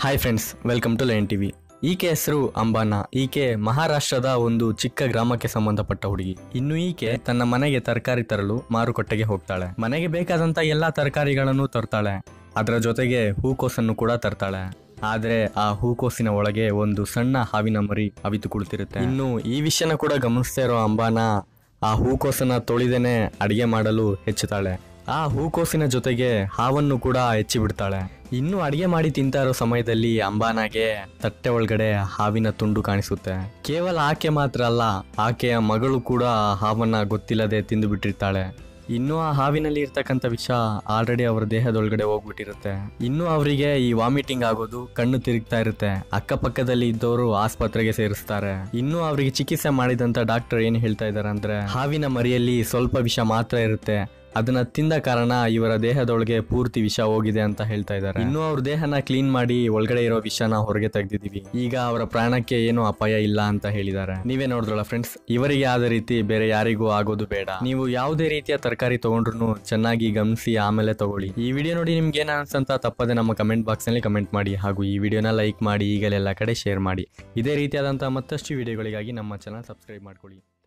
hi friends welcome to line TV ಈಕೆ ಹೆಸರು ಅಂಬಾನ ಈಕೆ ಮಹಾರಾಷ್ಟ್ರದ ಒಂದು ಚಿಕ್ಕ ಗ್ರಾಮಕ್ಕೆ ಸಂಬಂಧಪಟ್ಟ ಹುಡುಗಿ ಇನ್ನು ಈಕೆ ತನ್ನ ಮನೆಗೆ ತರಕಾರಿ ತರಲು ಮಾರುಕಟ್ಟೆಗೆ ಹೋಗ್ತಾಳೆ ಮನೆಗೆ ಬೇಕಾದಂತ ಎಲ್ಲಾ ತರಕಾರಿಗಳನ್ನು ತರ್ತಾಳೆ ಅದರ ಜೊತೆಗೆ ಹೂಕೋಸನ್ನು ಕೂಡ ತರ್ತಾಳೆ ಆದ್ರೆ ಆ ಹೂಕೋಸಿನ ಒಳಗೆ ಒಂದು ಸಣ್ಣ ಹಾವಿನ ಮರಿ ಅವಿತು ಕುಳಿತಿರುತ್ತೆ ಇನ್ನು ಈ ವಿಷಯನ ಕೂಡ ಗಮನಿಸ್ತಾ ಇರೋ ಅಂಬಾನ ಆ ಹೂಕೋಸನ್ನ ತೊಳಿದೇನೆ ಅಡಿಗೆ ಮಾಡಲು ಹೆಚ್ಚುತ್ತಾಳೆ ಆ ಹೂಕೋಸಿನ ಜೊತೆಗೆ ಹಾವನ್ನು ಕೂಡ ಹೆಚ್ಚಿ ಬಿಡ್ತಾಳೆ ಇನ್ನು ಅಡಿಗೆ ಮಾಡಿ ತಿಂತಾ ಇರೋ ಸಮಯದಲ್ಲಿ ಅಂಬಾನಾಗೆ ತಟ್ಟೆ ಒಳಗಡೆ ಹಾವಿನ ತುಂಡು ಕಾಣಿಸುತ್ತೆ ಕೇವಲ ಆಕೆ ಮಾತ್ರ ಅಲ್ಲ ಆಕೆಯ ಮಗಳು ಕೂಡ ಆ ಹಾವನ್ನ ಗೊತ್ತಿಲ್ಲದೆ ತಿಂದು ಬಿಟ್ಟಿರ್ತಾಳೆ ಇನ್ನು ಆ ಹಾವಿನಲ್ಲಿ ಇರ್ತಕ್ಕಂಥ ವಿಷ ಆಲ್ರೆಡಿ ಅವರ ದೇಹದೊಳಗಡೆ ಹೋಗ್ಬಿಟ್ಟಿರುತ್ತೆ ಇನ್ನು ಅವರಿಗೆ ಈ ವಾಮಿಟಿಂಗ್ ಆಗೋದು ಕಣ್ಣು ತಿರುಗ್ತಾ ಇರುತ್ತೆ ಅಕ್ಕಪಕ್ಕದಲ್ಲಿ ಇದ್ದವರು ಆಸ್ಪತ್ರೆಗೆ ಸೇರಿಸ್ತಾರೆ ಇನ್ನು ಅವರಿಗೆ ಚಿಕಿತ್ಸೆ ಮಾಡಿದಂತ ಡಾಕ್ಟರ್ ಏನ್ ಹೇಳ್ತಾ ಇದಾರೆ ಅಂದ್ರೆ ಹಾವಿನ ಮರಿಯಲ್ಲಿ ಸ್ವಲ್ಪ ವಿಷ ಮಾತ್ರ ಇರುತ್ತೆ ಅದನ್ನ ತಿಂದ ಕಾರಣ ಇವರ ದೇಹದೊಳಗೆ ಪೂರ್ತಿ ವಿಷ ಹೋಗಿದೆ ಅಂತ ಹೇಳ್ತಾ ಇದ್ದಾರೆ ಇನ್ನು ಅವ್ರ ದೇಹನ ಕ್ಲೀನ್ ಮಾಡಿ ಒಳಗಡೆ ಇರೋ ವಿಷನ ಹೊರಗೆ ತೆಗ್ದಿದೀವಿ ಈಗ ಅವರ ಪ್ರಾಣಕ್ಕೆ ಏನು ಅಪಾಯ ಇಲ್ಲ ಅಂತ ಹೇಳಿದ್ದಾರೆ ನೀವೇ ನೋಡಿದ್ರಲ್ಲ ಫ್ರೆಂಡ್ಸ್ ಇವರಿಗೆ ಆದ ರೀತಿ ಬೇರೆ ಯಾರಿಗೂ ಆಗೋದು ಬೇಡ ನೀವು ಯಾವುದೇ ರೀತಿಯ ತರಕಾರಿ ತಗೊಂಡ್ರು ಚೆನ್ನಾಗಿ ಗಮನಿಸಿ ಆಮೇಲೆ ತಗೊಳ್ಳಿ ಈ ವಿಡಿಯೋ ನೋಡಿ ನಿಮ್ಗೆ ಏನ್ ಅನ್ಸಂತ ತಪ್ಪದೆ ನಮ್ಮ ಕಮೆಂಟ್ ಬಾಕ್ಸ್ ನಲ್ಲಿ ಕಮೆಂಟ್ ಮಾಡಿ ಹಾಗೂ ಈ ವಿಡಿಯೋನ ಲೈಕ್ ಮಾಡಿ ಈಗಲೆಲ್ಲ ಕಡೆ ಶೇರ್ ಮಾಡಿ ಇದೇ ರೀತಿಯಾದಂತಹ ಮತ್ತಷ್ಟು ವಿಡಿಯೋಗಳಿಗಾಗಿ ನಮ್ಮ ಚಾನಲ್ ಸಬ್ಸ್ಕ್ರೈಬ್ ಮಾಡ್ಕೊಳ್ಳಿ